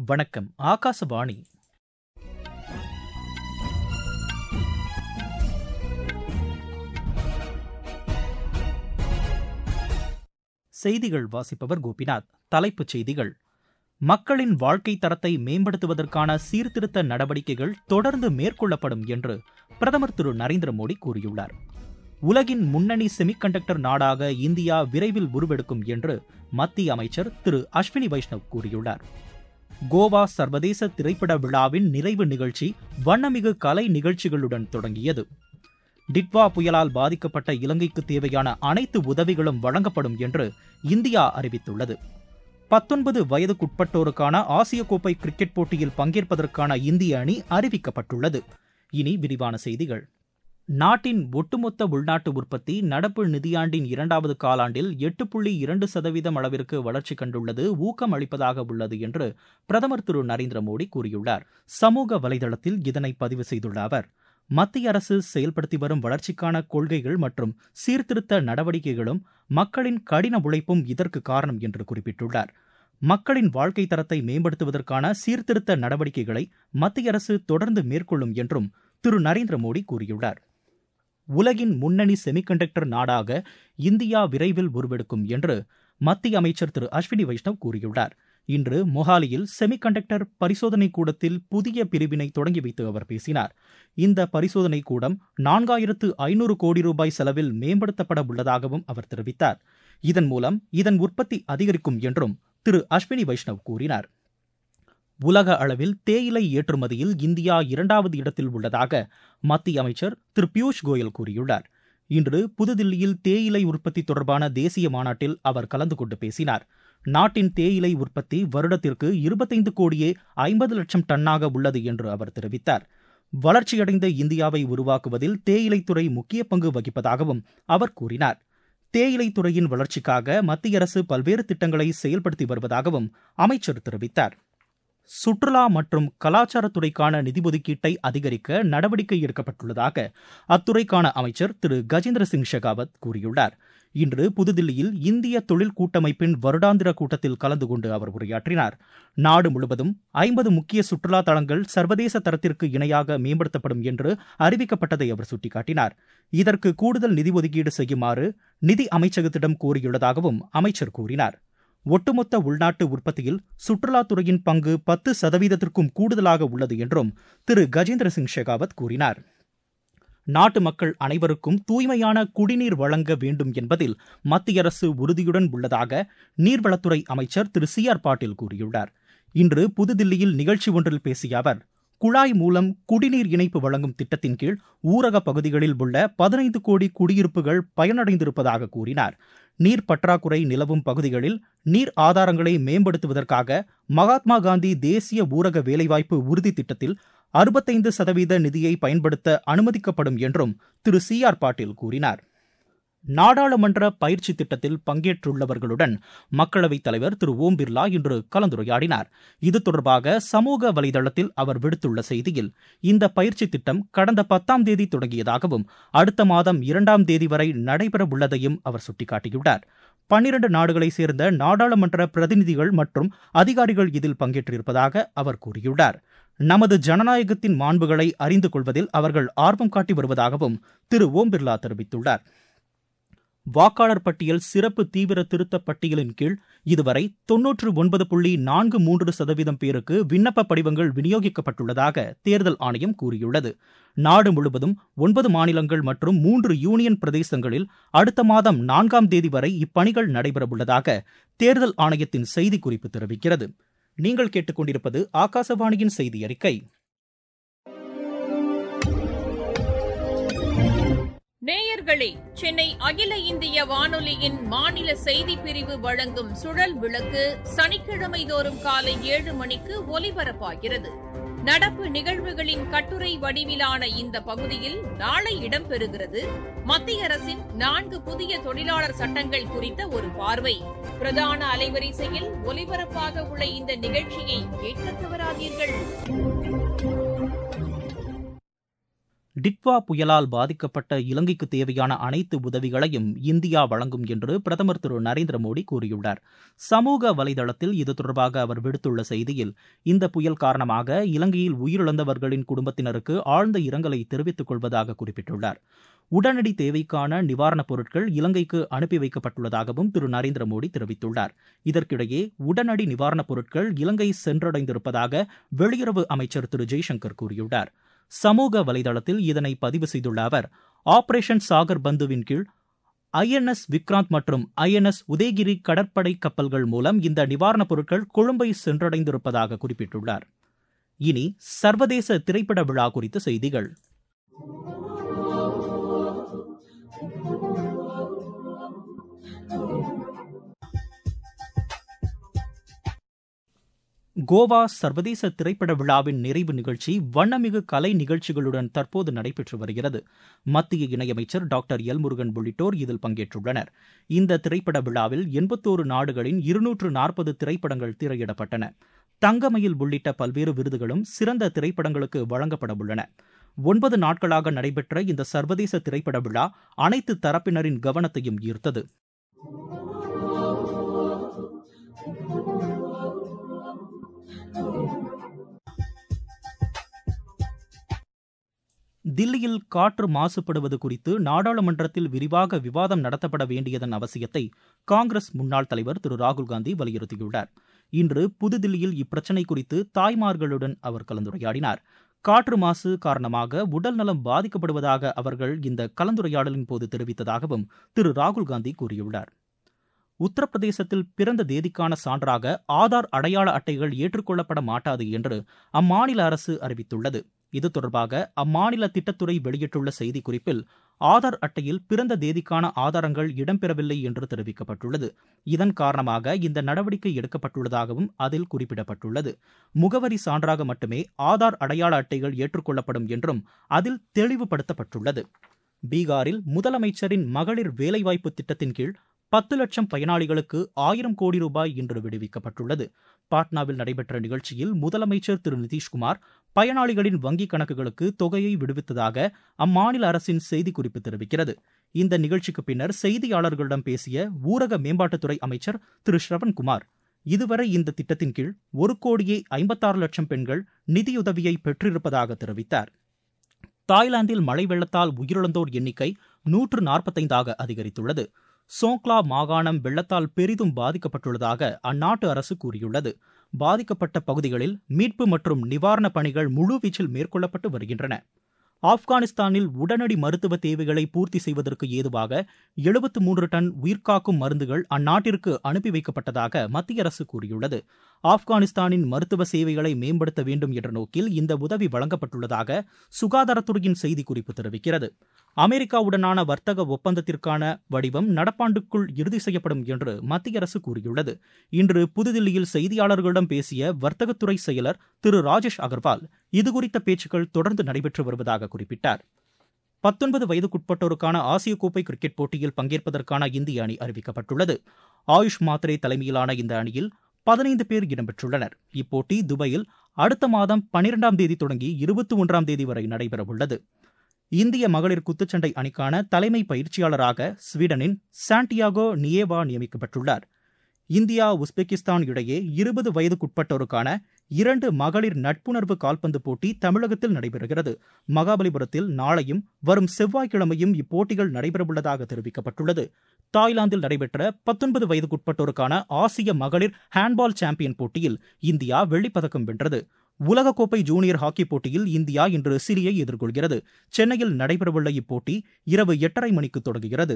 வணக்கம் ஆகாசவாணி செய்திகள் வாசிப்பவர் கோபிநாத் தலைப்புச் செய்திகள் மக்களின் வாழ்க்கை தரத்தை மேம்படுத்துவதற்கான சீர்திருத்த நடவடிக்கைகள் தொடர்ந்து மேற்கொள்ளப்படும் என்று பிரதமர் திரு நரேந்திர மோடி கூறியுள்ளார் உலகின் முன்னணி செமிகண்டக்டர் நாடாக இந்தியா விரைவில் உருவெடுக்கும் என்று மத்திய அமைச்சர் திரு அஸ்வினி வைஷ்ணவ் கூறியுள்ளார் கோவா சர்வதேச திரைப்பட விழாவின் நிறைவு நிகழ்ச்சி வண்ணமிகு கலை நிகழ்ச்சிகளுடன் தொடங்கியது டிட்வா புயலால் பாதிக்கப்பட்ட இலங்கைக்கு தேவையான அனைத்து உதவிகளும் வழங்கப்படும் என்று இந்தியா அறிவித்துள்ளது பத்தொன்பது வயதுக்குட்பட்டோருக்கான ஆசிய கோப்பை கிரிக்கெட் போட்டியில் பங்கேற்பதற்கான இந்திய அணி அறிவிக்கப்பட்டுள்ளது இனி விரிவான செய்திகள் நாட்டின் ஒட்டுமொத்த உள்நாட்டு உற்பத்தி நடப்பு நிதியாண்டின் இரண்டாவது காலாண்டில் எட்டு புள்ளி இரண்டு சதவீதம் அளவிற்கு வளர்ச்சி கண்டுள்ளது ஊக்கம் அளிப்பதாக உள்ளது என்று பிரதமர் திரு நரேந்திர மோடி கூறியுள்ளார் சமூக வலைதளத்தில் இதனை பதிவு செய்துள்ள அவர் மத்திய அரசு செயல்படுத்தி வரும் வளர்ச்சிக்கான கொள்கைகள் மற்றும் சீர்திருத்த நடவடிக்கைகளும் மக்களின் கடின உழைப்பும் இதற்கு காரணம் என்று குறிப்பிட்டுள்ளார் மக்களின் வாழ்க்கை தரத்தை மேம்படுத்துவதற்கான சீர்திருத்த நடவடிக்கைகளை மத்திய அரசு தொடர்ந்து மேற்கொள்ளும் என்றும் திரு நரேந்திர மோடி கூறியுள்ளார் உலகின் முன்னணி செமிகண்டக்டர் நாடாக இந்தியா விரைவில் உருவெடுக்கும் என்று மத்திய அமைச்சர் திரு அஸ்வினி வைஷ்ணவ் கூறியுள்ளார் இன்று மொஹாலியில் செமிகண்டக்டர் பரிசோதனை கூடத்தில் புதிய பிரிவினை தொடங்கி வைத்து அவர் பேசினார் இந்த பரிசோதனை கூடம் நான்காயிரத்து ஐநூறு கோடி ரூபாய் செலவில் மேம்படுத்தப்பட உள்ளதாகவும் அவர் தெரிவித்தார் இதன் மூலம் இதன் உற்பத்தி அதிகரிக்கும் என்றும் திரு அஸ்வினி வைஷ்ணவ் கூறினார் உலக அளவில் தேயிலை ஏற்றுமதியில் இந்தியா இரண்டாவது இடத்தில் உள்ளதாக மத்திய அமைச்சர் திரு பியூஷ் கோயல் கூறியுள்ளார் இன்று புதுதில்லியில் தேயிலை உற்பத்தி தொடர்பான தேசிய மாநாட்டில் அவர் கலந்து கொண்டு பேசினார் நாட்டின் தேயிலை உற்பத்தி வருடத்திற்கு இருபத்தைந்து கோடியே ஐம்பது லட்சம் டன்னாக உள்ளது என்று அவர் தெரிவித்தார் வளர்ச்சியடைந்த இந்தியாவை உருவாக்குவதில் தேயிலைத்துறை முக்கிய பங்கு வகிப்பதாகவும் அவர் கூறினார் தேயிலைத் துறையின் வளர்ச்சிக்காக மத்திய அரசு பல்வேறு திட்டங்களை செயல்படுத்தி வருவதாகவும் அமைச்சர் தெரிவித்தார் சுற்றுலா மற்றும் கலாச்சாரத்துறைக்கான நிதி ஒதுக்கீட்டை அதிகரிக்க நடவடிக்கை எடுக்கப்பட்டுள்ளதாக அத்துறைக்கான அமைச்சர் திரு கஜேந்திர சிங் ஷெகாவத் கூறியுள்ளார் இன்று புதுதில்லியில் இந்திய தொழில் கூட்டமைப்பின் வருடாந்திர கூட்டத்தில் கலந்து கொண்டு அவர் உரையாற்றினார் நாடு முழுவதும் ஐம்பது முக்கிய சுற்றுலா தலங்கள் சர்வதேச தரத்திற்கு இணையாக மேம்படுத்தப்படும் என்று அறிவிக்கப்பட்டதை அவர் சுட்டிக்காட்டினார் இதற்கு கூடுதல் நிதி ஒதுக்கீடு செய்யுமாறு நிதி அமைச்சகத்திடம் கோரியுள்ளதாகவும் அமைச்சர் கூறினார் ஒட்டுமொத்த உள்நாட்டு உற்பத்தியில் சுற்றுலாத்துறையின் பங்கு பத்து சதவீதத்திற்கும் கூடுதலாக உள்ளது என்றும் திரு கஜேந்திர சிங் ஷெகாவத் கூறினார் நாட்டு மக்கள் அனைவருக்கும் தூய்மையான குடிநீர் வழங்க வேண்டும் என்பதில் மத்திய அரசு உறுதியுடன் உள்ளதாக நீர்வளத்துறை அமைச்சர் திரு சி ஆர் பாட்டீல் கூறியுள்ளார் இன்று புதுதில்லியில் நிகழ்ச்சி ஒன்றில் பேசிய அவர் குழாய் மூலம் குடிநீர் இணைப்பு வழங்கும் திட்டத்தின் கீழ் ஊரக பகுதிகளில் உள்ள பதினைந்து கோடி குடியிருப்புகள் பயனடைந்திருப்பதாக கூறினார் நீர் பற்றாக்குறை நிலவும் பகுதிகளில் நீர் ஆதாரங்களை மேம்படுத்துவதற்காக மகாத்மா காந்தி தேசிய ஊரக வேலைவாய்ப்பு உறுதி திட்டத்தில் அறுபத்தைந்து சதவீத நிதியை பயன்படுத்த அனுமதிக்கப்படும் என்றும் திரு சி ஆர் பாட்டீல் கூறினார் நாடாளுமன்ற பயிற்சி திட்டத்தில் பங்கேற்றுள்ளவர்களுடன் மக்களவைத் தலைவர் திரு ஓம் பிர்லா இன்று கலந்துரையாடினார் இது தொடர்பாக சமூக வலைதளத்தில் அவர் விடுத்துள்ள செய்தியில் இந்த பயிற்சி திட்டம் கடந்த பத்தாம் தேதி தொடங்கியதாகவும் அடுத்த மாதம் இரண்டாம் தேதி வரை நடைபெறவுள்ளதையும் அவர் சுட்டிக்காட்டியுள்ளார் பன்னிரண்டு நாடுகளைச் சேர்ந்த நாடாளுமன்ற பிரதிநிதிகள் மற்றும் அதிகாரிகள் இதில் பங்கேற்றிருப்பதாக அவர் கூறியுள்ளார் நமது ஜனநாயகத்தின் மாண்புகளை அறிந்து கொள்வதில் அவர்கள் ஆர்வம் காட்டி வருவதாகவும் திரு ஓம் பிர்லா தெரிவித்துள்ளார் வாக்காளர் பட்டியல் சிறப்பு தீவிர திருத்த பட்டியலின் கீழ் இதுவரை தொன்னூற்று ஒன்பது புள்ளி நான்கு மூன்று சதவீதம் பேருக்கு விண்ணப்ப படிவங்கள் விநியோகிக்கப்பட்டுள்ளதாக தேர்தல் ஆணையம் கூறியுள்ளது நாடு முழுவதும் ஒன்பது மாநிலங்கள் மற்றும் மூன்று யூனியன் பிரதேசங்களில் அடுத்த மாதம் நான்காம் தேதி வரை இப்பணிகள் நடைபெறவுள்ளதாக தேர்தல் ஆணையத்தின் செய்திக்குறிப்பு தெரிவிக்கிறது நீங்கள் கேட்டுக்கொண்டிருப்பது ஆகாசவாணியின் செய்தி அறிக்கை நேயர்களே சென்னை அகில இந்திய வானொலியின் மாநில செய்தி பிரிவு வழங்கும் சுழல் விளக்கு சனிக்கிழமை தோறும் காலை ஏழு மணிக்கு ஒலிபரப்பாகிறது நடப்பு நிகழ்வுகளின் கட்டுரை வடிவிலான இந்த பகுதியில் நாளை இடம்பெறுகிறது மத்திய அரசின் நான்கு புதிய தொழிலாளர் சட்டங்கள் குறித்த ஒரு பார்வை பிரதான அலைவரிசையில் ஒலிபரப்பாக உள்ள இந்த நிகழ்ச்சியை கேட்க தவறாதீர்கள் டிட்வா புயலால் பாதிக்கப்பட்ட இலங்கைக்கு தேவையான அனைத்து உதவிகளையும் இந்தியா வழங்கும் என்று பிரதமர் திரு நரேந்திர மோடி கூறியுள்ளார் சமூக வலைதளத்தில் இது தொடர்பாக அவர் விடுத்துள்ள செய்தியில் இந்த புயல் காரணமாக இலங்கையில் உயிரிழந்தவர்களின் குடும்பத்தினருக்கு ஆழ்ந்த இரங்கலை தெரிவித்துக் கொள்வதாக குறிப்பிட்டுள்ளார் உடனடி தேவைக்கான நிவாரணப் பொருட்கள் இலங்கைக்கு அனுப்பி வைக்கப்பட்டுள்ளதாகவும் திரு நரேந்திர மோடி தெரிவித்துள்ளார் இதற்கிடையே உடனடி நிவாரணப் பொருட்கள் இலங்கை சென்றடைந்திருப்பதாக வெளியுறவு அமைச்சர் திரு ஜெய்சங்கர் கூறியுள்ளார் சமூக வலைதளத்தில் இதனை பதிவு செய்துள்ள அவர் ஆபரேஷன் சாகர் பந்துவின் கீழ் ஐஎன்எஸ் விக்ராந்த் மற்றும் ஐஎன்எஸ் உதயகிரி கடற்படை கப்பல்கள் மூலம் இந்த நிவாரணப் பொருட்கள் கொழும்பை சென்றடைந்திருப்பதாக குறிப்பிட்டுள்ளார் இனி சர்வதேச திரைப்பட விழா குறித்த செய்திகள் கோவா சர்வதேச திரைப்பட விழாவின் நிறைவு நிகழ்ச்சி வண்ணமிகு கலை நிகழ்ச்சிகளுடன் தற்போது நடைபெற்று வருகிறது மத்திய இணையமைச்சர் டாக்டர் எல் முருகன் உள்ளிட்டோர் இதில் பங்கேற்றுள்ளனர் இந்த திரைப்பட விழாவில் எண்பத்தோரு நாடுகளின் இருநூற்று நாற்பது திரைப்படங்கள் திரையிடப்பட்டன தங்கமயில் உள்ளிட்ட பல்வேறு விருதுகளும் சிறந்த திரைப்படங்களுக்கு வழங்கப்பட உள்ளன ஒன்பது நாட்களாக நடைபெற்ற இந்த சர்வதேச திரைப்பட விழா அனைத்து தரப்பினரின் கவனத்தையும் ஈர்த்தது தில்லியில் காற்று மாசுபடுவது குறித்து நாடாளுமன்றத்தில் விரிவாக விவாதம் நடத்தப்பட வேண்டியதன் அவசியத்தை காங்கிரஸ் முன்னாள் தலைவர் திரு ராகுல்காந்தி வலியுறுத்தியுள்ளார் இன்று புதுதில்லியில் இப்பிரச்சினை குறித்து தாய்மார்களுடன் அவர் கலந்துரையாடினார் காற்று மாசு காரணமாக உடல் நலம் பாதிக்கப்படுவதாக அவர்கள் இந்த கலந்துரையாடலின் போது தெரிவித்ததாகவும் திரு ராகுல்காந்தி கூறியுள்ளார் உத்தரப்பிரதேசத்தில் பிறந்த தேதிக்கான சான்றாக ஆதார் அடையாள அட்டைகள் ஏற்றுக்கொள்ளப்பட மாட்டாது என்று அம்மாநில அரசு அறிவித்துள்ளது இது தொடர்பாக அம்மாநில திட்டத்துறை வெளியிட்டுள்ள செய்திக்குறிப்பில் ஆதார் அட்டையில் பிறந்த தேதிக்கான ஆதாரங்கள் இடம்பெறவில்லை என்று தெரிவிக்கப்பட்டுள்ளது இதன் காரணமாக இந்த நடவடிக்கை எடுக்கப்பட்டுள்ளதாகவும் அதில் குறிப்பிடப்பட்டுள்ளது முகவரி சான்றாக மட்டுமே ஆதார் அடையாள அட்டைகள் ஏற்றுக்கொள்ளப்படும் என்றும் அதில் தெளிவுபடுத்தப்பட்டுள்ளது பீகாரில் முதலமைச்சரின் மகளிர் வேலைவாய்ப்பு திட்டத்தின் கீழ் பத்து லட்சம் பயனாளிகளுக்கு ஆயிரம் கோடி ரூபாய் இன்று விடுவிக்கப்பட்டுள்ளது பாட்னாவில் நடைபெற்ற நிகழ்ச்சியில் முதலமைச்சர் திரு நிதிஷ்குமார் பயனாளிகளின் வங்கிக் கணக்குகளுக்கு தொகையை விடுவித்ததாக அம்மாநில அரசின் செய்திக்குறிப்பு தெரிவிக்கிறது இந்த நிகழ்ச்சிக்கு பின்னர் செய்தியாளர்களிடம் பேசிய ஊரக மேம்பாட்டுத்துறை அமைச்சர் திரு ஸ்ரவன்குமார் இதுவரை இந்த திட்டத்தின் கீழ் ஒரு கோடியே ஐம்பத்தாறு லட்சம் பெண்கள் நிதியுதவியை பெற்றிருப்பதாக தெரிவித்தார் தாய்லாந்தில் மழை வெள்ளத்தால் உயிரிழந்தோர் எண்ணிக்கை நூற்று நாற்பத்தைந்தாக அதிகரித்துள்ளது சோங்க்லா மாகாணம் வெள்ளத்தால் பெரிதும் பாதிக்கப்பட்டுள்ளதாக அந்நாட்டு அரசு கூறியுள்ளது பாதிக்கப்பட்ட பகுதிகளில் மீட்பு மற்றும் நிவாரணப் பணிகள் முழுவீச்சில் மேற்கொள்ளப்பட்டு வருகின்றன ஆப்கானிஸ்தானில் உடனடி மருத்துவ தேவைகளை பூர்த்தி செய்வதற்கு ஏதுவாக எழுபத்து மூன்று டன் உயிர்காக்கும் மருந்துகள் அந்நாட்டிற்கு அனுப்பி வைக்கப்பட்டதாக மத்திய அரசு கூறியுள்ளது ஆப்கானிஸ்தானின் மருத்துவ சேவைகளை மேம்படுத்த வேண்டும் என்ற நோக்கில் இந்த உதவி வழங்கப்பட்டுள்ளதாக சுகாதாரத்துறையின் செய்திக்குறிப்பு தெரிவிக்கிறது அமெரிக்காவுடனான வர்த்தக ஒப்பந்தத்திற்கான வடிவம் நடப்பாண்டுக்குள் இறுதி செய்யப்படும் என்று மத்திய அரசு கூறியுள்ளது இன்று புதுதில்லியில் செய்தியாளர்களிடம் பேசிய வர்த்தகத்துறை செயலர் திரு ராஜேஷ் அகர்வால் இதுகுறித்த பேச்சுக்கள் தொடர்ந்து நடைபெற்று வருவதாக குறிப்பிட்டார் பத்தொன்பது வயதுக்குட்பட்டோருக்கான ஆசிய கோப்பை கிரிக்கெட் போட்டியில் பங்கேற்பதற்கான இந்திய அணி அறிவிக்கப்பட்டுள்ளது ஆயுஷ் மாத்ரே தலைமையிலான இந்த அணியில் பதினைந்து பேர் இடம்பெற்றுள்ளனர் இப்போட்டி துபாயில் அடுத்த மாதம் பனிரெண்டாம் தேதி தொடங்கி இருபத்தி ஒன்றாம் தேதி வரை நடைபெறவுள்ளது இந்திய மகளிர் குத்துச்சண்டை அணிக்கான தலைமை பயிற்சியாளராக ஸ்வீடனின் சாண்டியாகோ நியேவா நியமிக்கப்பட்டுள்ளார் இந்தியா உஸ்பெகிஸ்தான் இடையே இருபது வயதுக்குட்பட்டோருக்கான இரண்டு மகளிர் நட்புணர்வு கால்பந்து போட்டி தமிழகத்தில் நடைபெறுகிறது மகாபலிபுரத்தில் நாளையும் வரும் செவ்வாய்க்கிழமையும் இப்போட்டிகள் நடைபெறவுள்ளதாக தெரிவிக்கப்பட்டுள்ளது தாய்லாந்தில் நடைபெற்ற பத்தொன்பது வயதுக்குட்பட்டோருக்கான ஆசிய மகளிர் ஹேண்ட்பால் சாம்பியன் போட்டியில் இந்தியா வெள்ளிப்பதக்கம் வென்றது உலகக்கோப்பை ஜூனியர் ஹாக்கி போட்டியில் இந்தியா இன்று சிலியை எதிர்கொள்கிறது சென்னையில் நடைபெறவுள்ள இப்போட்டி இரவு எட்டரை மணிக்கு தொடங்குகிறது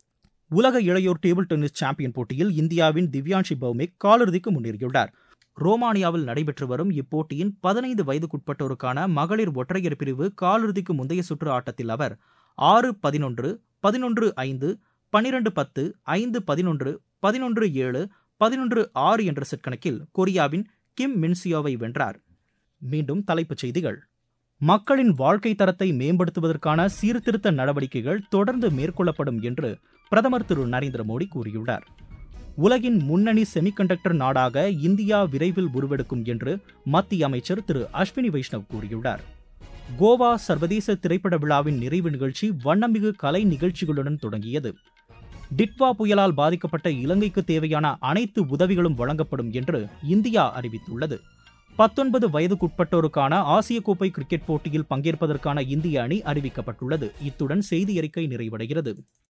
உலக இளையோர் டேபிள் டென்னிஸ் சாம்பியன் போட்டியில் இந்தியாவின் திவ்யான்ஷி பௌமிக் காலிறுதிக்கு முன்னேறியுள்ளார் ரோமானியாவில் நடைபெற்று வரும் இப்போட்டியின் பதினைந்து வயதுக்குட்பட்டோருக்கான மகளிர் ஒற்றையர் பிரிவு காலிறுதிக்கு முந்தைய சுற்று ஆட்டத்தில் அவர் ஆறு பதினொன்று பதினொன்று ஐந்து பனிரெண்டு பத்து ஐந்து பதினொன்று பதினொன்று ஏழு பதினொன்று ஆறு என்ற செட் கணக்கில் கொரியாவின் கிம் மின்சியோவை வென்றார் மீண்டும் தலைப்புச் செய்திகள் மக்களின் வாழ்க்கை தரத்தை மேம்படுத்துவதற்கான சீர்திருத்த நடவடிக்கைகள் தொடர்ந்து மேற்கொள்ளப்படும் என்று பிரதமர் திரு நரேந்திர மோடி கூறியுள்ளார் உலகின் முன்னணி செமிகண்டக்டர் நாடாக இந்தியா விரைவில் உருவெடுக்கும் என்று மத்திய அமைச்சர் திரு அஸ்வினி வைஷ்ணவ் கூறியுள்ளார் கோவா சர்வதேச திரைப்பட விழாவின் நிறைவு நிகழ்ச்சி வண்ணமிகு கலை நிகழ்ச்சிகளுடன் தொடங்கியது டிட்வா புயலால் பாதிக்கப்பட்ட இலங்கைக்கு தேவையான அனைத்து உதவிகளும் வழங்கப்படும் என்று இந்தியா அறிவித்துள்ளது பத்தொன்பது வயதுக்குட்பட்டோருக்கான ஆசிய கோப்பை கிரிக்கெட் போட்டியில் பங்கேற்பதற்கான இந்திய அணி அறிவிக்கப்பட்டுள்ளது இத்துடன் செய்தி அறிக்கை நிறைவடைகிறது